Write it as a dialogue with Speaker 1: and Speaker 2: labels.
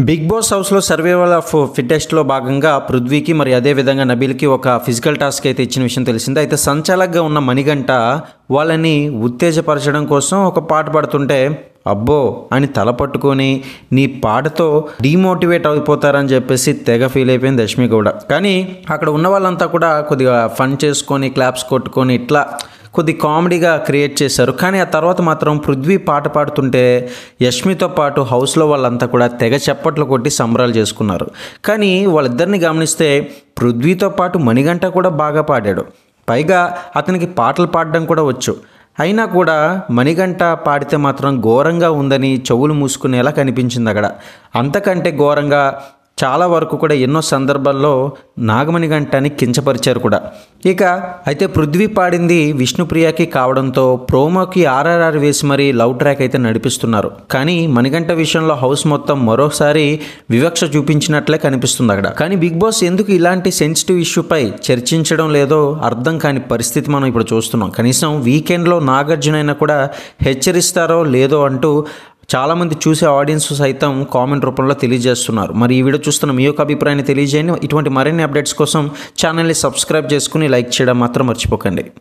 Speaker 1: big Boss హౌస్లో survival of ఫిట్టెస్ట్లో భాగంగా పృథ్వీకి మరి అదేవిధంగా నబీల్కి ఒక ఫిజికల్ టాస్క్ అయితే ఇచ్చిన విషయం తెలిసిందే అయితే సంచాలకగా ఉన్న మణిగంట వాళ్ళని ఉత్తేజపరచడం కోసం ఒక పాట పాడుతుంటే అబ్బో అని తల పట్టుకొని నీ పాటతో డీమోటివేట్ అయిపోతారని చెప్పేసి తెగ ఫీల్ అయిపోయింది దశమి గౌడ కానీ అక్కడ ఉన్న వాళ్ళంతా కూడా కొద్దిగా ఫన్ చేసుకొని క్లాప్స్ కొట్టుకొని ఇట్లా కొద్ది కామెడీగా క్రియేట్ చేశారు కానీ ఆ తర్వాత మాత్రం పృథ్వీ పాట పాడుతుంటే యష్మితో పాటు హౌస్లో వాళ్ళంతా కూడా తెగ చప్పట్లు కొట్టి సంబరాలు చేసుకున్నారు కానీ వాళ్ళిద్దరిని గమనిస్తే పృథ్వీతో పాటు మణిగంట కూడా బాగా పాడాడు పైగా అతనికి పాటలు పాడడం కూడా వచ్చు అయినా కూడా మణిగంట పాడితే మాత్రం ఘోరంగా ఉందని చెవులు మూసుకునేలా కనిపించింది అక్కడ అంతకంటే ఘోరంగా చాలా వరకు కూడా ఎన్నో సందర్భాల్లో నాగమణి గంటని కించపరిచారు కూడా ఇక అయితే పృథ్వీ పాడింది విష్ణుప్రియకి కావడంతో ప్రోమోకి ఆర్ఆర్ఆర్ వేసి మరీ లవ్ ట్రాక్ అయితే నడిపిస్తున్నారు కానీ మణిగంట విషయంలో హౌస్ మొత్తం మరోసారి వివక్ష చూపించినట్లే కనిపిస్తుంది అక్కడ కానీ బిగ్ బాస్ ఎందుకు ఇలాంటి సెన్సిటివ్ ఇష్యూపై చర్చించడం లేదో అర్థం కాని పరిస్థితి మనం ఇప్పుడు చూస్తున్నాం కనీసం వీకెండ్లో నాగార్జున అయినా కూడా హెచ్చరిస్తారో లేదో అంటూ చాలామంది చూసే ఆడియన్స్ సైతం కామెంట్ రూపంలో తెలియజేస్తున్నారు మరి ఈ వీడియో చూస్తున్న మీ యొక్క అభిప్రాయాన్ని తెలియజేయండి ఇటువంటి మరిన్ని అప్డేట్స్ కోసం ఛానల్ని సబ్స్క్రైబ్ చేసుకుని లైక్ చేయడం మాత్రం మర్చిపోకండి